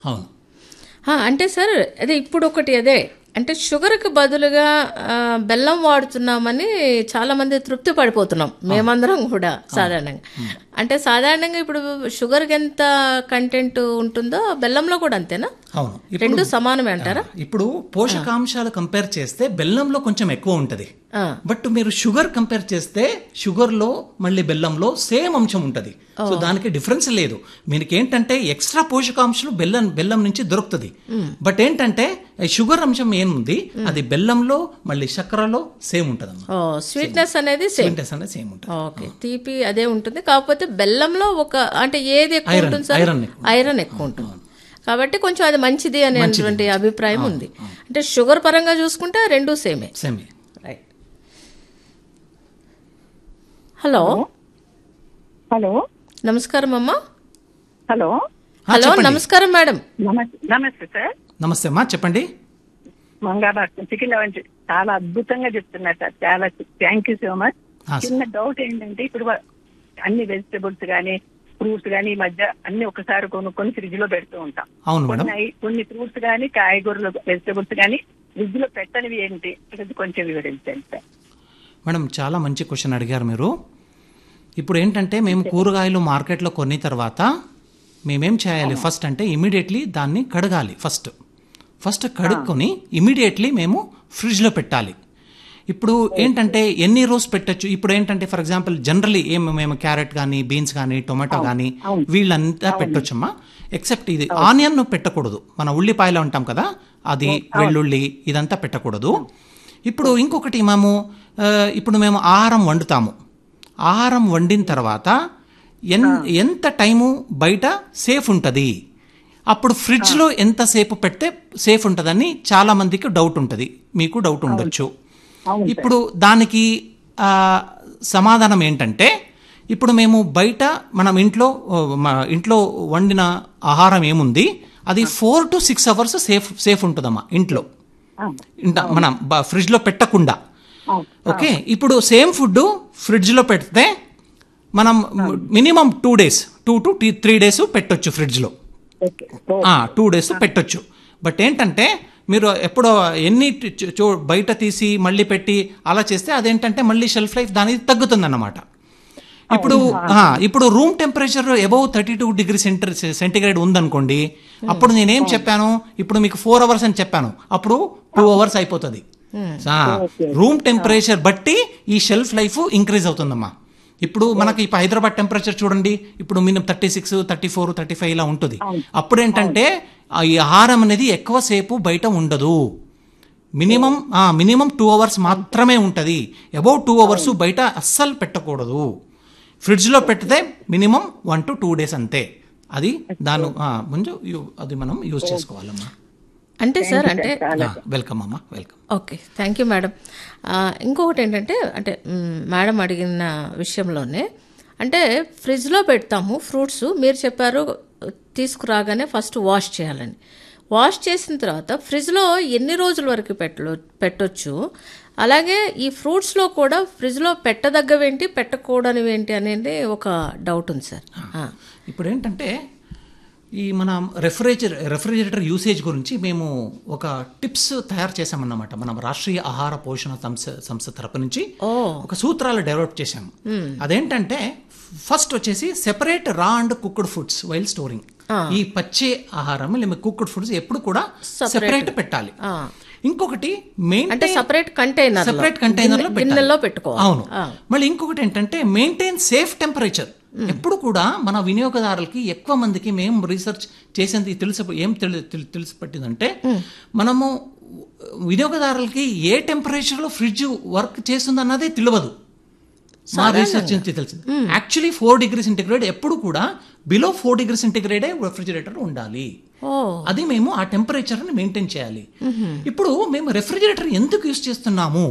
అవును ఆ, అంటే సార్ అదే ఇప్పుడు ఒకటి అదే అంటే షుగర్కి బదులుగా ఆ, బెల్లం వాడుతున్నామని చాలా మంది తృప్తి పడిపోతున్నాం మేమందరం కూడా సాధారణంగా అంటే సాధారణంగా ఇప్పుడు షుగర్కి ఎంత కంటెంట్ ఉంటుందో బెల్లంలో కూడా అంతేనా అవును ఇప్పుడు రెండు సమానమే అంటారా ఇప్పుడు పోషకాంశాలు కంపేర్ చేస్తే బెల్లంలో కొంచెం ఎక్కువ ఉంటుంది ఆ, బట్ మీరు షుగర్ కంపేర్ చేస్తే షుగర్లో మళ్ళీ బెల్లంలో సేమ్ అంశం ఉంటుంది సో దానికి డిఫరెన్స్ లేదు మీకు ఏంటంటే ఎక్స్ట్రా పోషకాంశాలు బెల్లం బెల్లం నుంచి దొరుకుతుంది బట్ ఏంటంటే ఈ షుగర్ అంశం ఏముంది అది బెల్లంలో మళ్ళీ చక్కెరలో సేమ్ ఉంటుంది అమ్మా ఓ స్వీట్నెస్ అనేది సేమ్ స్వీట్నెస్ అనేది సేమ్ ఉంటుంది ఓకే తీపి అదే ఉంటుంది కాకపోతే బెల్లంలో ఒక అంటే ఏది ఎక్కువ ఐరన్, ఉంటుంది సార్ ఐరన్ ఎక్కువ. ఐరన్ ఎక్కువ ఉంటుంది కాబట్టి కొంచెం అది మంచిది అనేటువంటి అభిప్రాయం ఉంది అంటే షుగర్ పరంగా చూసుకుంటే రెండు సేమే సేమ్ రైట్ హలో హలో నమస్కారం అమ్మా హలో హలో నమస్కారం మేడం నమస్తే నమస్తే సార్ నమస్తే అమ్మా చెప్పండి మంగాభారతం చికెన్ వంచి చాలా అద్భుతంగా చెప్తున్నారు సార్ చాలా థ్యాంక్ యూ సో మచ్ ఆ, సార్. చిన్న డౌట్ ఏంటంటే ఇప్పుడు వా- అన్ని వెజిటబుల్స్ కానీ ఫ్రూట్స్ కానీ ఈ మధ్య అన్ని ఒకసారి కొనుక్కొని ఫ్రిడ్జ్ లో పెడుతూ ఉంటాం అవును మేడం కొన్ని ఐ- కొన్ని ఫ్రూట్స్ కానీ కాయగూరలు వెజిటబుల్స్ కానీ ఫ్రిడ్జ్ లో పెట్టనివి ఏంటి ఇది కొంచెం వివరించండి సార్ మేడం చాలా మంచి క్వశ్చన్ అడిగారు మీరు ఇప్పుడు ఏంటంటే మేము కూరగాయలు మార్కెట్లో కొన్ని తర్వాత మేమేం చేయాలి ఫస్ట్ అంటే ఇమీడియట్లీ దాన్ని కడగాలి ఫస్ట్ ఫస్ట్ కడుక్కొని ఇమీడియట్లీ మేము ఫ్రిడ్జ్లో పెట్టాలి ఇప్పుడు ఏంటంటే ఎన్ని రోజు పెట్టొచ్చు ఇప్పుడు ఏంటంటే ఫర్ ఎగ్జాంపుల్ జనరలీ ఏం మేము క్యారెట్ కానీ బీన్స్ కానీ టొమాటో కానీ వీళ్ళంతా పెట్టొచ్చమ్మా ఎక్సెప్ట్ ఇది ఆనియన్ పెట్టకూడదు మన ఉల్లిపాయలు ఉంటాం కదా అది వెల్లుల్లి ఇదంతా పెట్టకూడదు ఇప్పుడు ఇంకొకటి మేము ఆ, ఇప్పుడు మేము ఆహారం వండుతాము ఆహారం వండిన తర్వాత ఎన్ ఎంత టైము బయట సేఫ్ ఉంటుంది అప్పుడు ఫ్రిడ్జ్లో ఎంతసేపు పెడితే సేఫ్ ఉంటుందని చాలా మందికి డౌట్ ఉంటుంది మీకు డౌట్ ఉండొచ్చు ఇప్పుడు దానికి ఆ, సమాధానం ఏంటంటే ఇప్పుడు మేము బయట మనం ఇంట్లో ఓ, మా ఇంట్లో వండిన ఆహారం ఏముంది అది four to six hours safe safe ఉంటుందమ్మా ఇంట్లో ఇంట మనం బ- ఫ్రిడ్జ్లో పెట్టకుండా ఓకే ఇప్పుడు సేమ్ ఫుడ్ ఫ్రిడ్జ్లో పెడితే మనం minimum two days two to three days పెట్టొచ్చు ఫ్రిడ్జ్లో ఓకే టూ డేస్ పెట్టొచ్చు బట్ ఏంటంటే మీరు ఎప్పుడో ఎన్ని చూ- చూ బయట తీసి మళ్ళీ పెట్టి అలా చేస్తే అదేంటంటే మళ్ళీ షెల్ఫ్ లైఫ్ దానికి తగ్గుతుందన్నమాట ఇప్పుడు ఆ, ఇప్పుడు room temperature above thirty two degree center centigrade ఉందనుకోండి అప్పుడు నేనేం చెప్పాను ఇప్పుడు మీకు ఫోర్ అవర్స్ అని చెప్పాను అప్పుడు టూ అవర్స్ అయిపోతుంది రూమ్ టెంపరేచర్ బట్టి ఈ షెల్ఫ్ లైఫ్ ఇంక్రీజ్ అవుతుందమ్మా ఇప్పుడు మనకి ఇప్పుడు హైదరాబాద్ టెంపరేచర్ చూడండి ఇప్పుడు minimum thirty six thirty four thirty five ఇలా ఉంటుంది అప్పుడు ఏంటంటే ఆ ఈ ఆహారం అనేది ఎక్కువసేపు బయట ఉండదు మినిమం మినిమం టూ అవర్స్ మాత్రమే ఉంటుంది అబౌవ్ టూ అవర్స్ బయట అస్సలు పెట్టకూడదు ఫ్రిడ్జ్లో పెడితే minimum one to two days అంతే అది దాని ఆ, ముందు యు- అది మనం యూజ్ చేసుకోవాలమ్మా అంటే సార్ అంటే వెల్కమ్ అమ్మా welcome okay thank you madam ఆ, ఇంకొకటి ఏంటంటే అంటే మ్, మేడం అడిగిన విషయంలోనే అంటే ఫ్రిడ్జ్లో పెడతాము ఫ్రూట్స్ మీరు చెప్పారు తీసుకురాగానే ఫస్ట్ వాష్ చేయాలని వాష్ చేసిన తర్వాత ఫ్రిడ్జ్లో ఎన్ని రోజుల వరకు పెట్టలో పెట్టొచ్చు అలాగే ఈ ఫ్రూట్స్లో కూడా ఫ్రిడ్జ్లో పెట్టదగ్గవేంటి పెట్టకూడనివేంటి అనేది ఒక డౌట్ ఉంది సార్ ఆ. ఇప్పుడు ఏంటంటే ఈ మన రెఫ్రిజరేటర్ రెఫ్రిజిరేటర్ యూసేజ్ గురించి మేము ఒక టిప్స్ తయారు చేసామన్నమాట మనం రాష్ట్రీయ ఆహార పోషణ సంస్థ సంస్థ తరపు నుంచి ఒక సూత్రాలు డెవలప్ చేశాము అదేంటంటే ఫస్ట్ వచ్చేసి separate raw and cooked foods while storing ఈ పచ్చి ఆహారం లేదా కుక్డ్ ఫుడ్స్ ఎప్పుడు కూడా సెపరేట్ పెట్టాలి ఇంకొకటి మెయిన్ అంటే సపరేట్ కంటైనర్ సెపరేట్ కంటైనర్ లో గిన్నెల్లో పెట్టుకోవాలి అవును మళ్ళీ ఇంకొకటి ఏంటంటే మెయింటైన్ సేఫ్ టెంపరేచర్ ఎప్పుడు కూడా మన వినియోగదారులకి ఎక్కువ మందికి మేము రీసెర్చ్ చేసేది తెలిసి ఏం తెలి- తెలి- తెలిసి పట్టిందంటే మనము వినియోగదారులకి ఏ టెంపరేచర్ లో ఫ్రిడ్జ్ వర్క్ చేస్తుంది అన్నదే తెలియదు మా రీసెర్చ్ నుంచి తెలిసింది యాక్చువల్లీ ఫోర్ డిగ్రీ సెంటిగ్రేడ్ ఎప్పుడు కూడా బిలో ఫోర్ డిగ్రీ సెంటిగ్రేడే రెఫ్రిజిరేటర్ ఉండాలి ఓ అది మేము ఆ టెంపరేచర్ ని మెయింటైన్ చేయాలి ఇప్పుడు మేము రెఫ్రిజిరేటర్ ఎందుకు యూస్ చేస్తున్నాము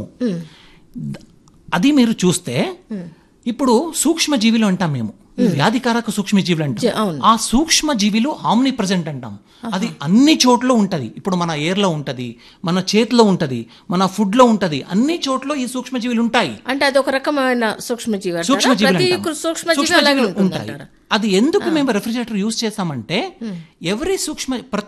ద- అది మీరు చూస్తే ఇప్పుడు సూక్ష్మజీవిలు అంటాం మేము ఈ వ్యాధికారక సూక్ష్మజీవులు అంటాం అవును. ఆ సూక్ష్మజీవిలు ఆమ్ని ప్రజెంట్ అంటాం అది అన్ని చోట్ల ఉంటది ఇప్పుడు మన ఎయిర్ లో ఉంటది మన చేతిలో ఉంటది మన ఫుడ్ లో ఉంటది అన్ని చోట్ల ఈ సూక్ష్మజీవులు ఉంటాయి అంటే అది ఒక రకమైన సూక్ష్మజీవి అంటారా? సూక్ష్మజీవులు ప్రతి అంటాం. సూక్ష్మజీవి అలాగే సూక్ష్మజీవులు ఉంటుంది ఉంటాయి అది ఎందుకు మేము రెఫ్రిజిరేటర్ యూస్ చేసామంటే ఎవరి సూక్ష్మ ప్రతి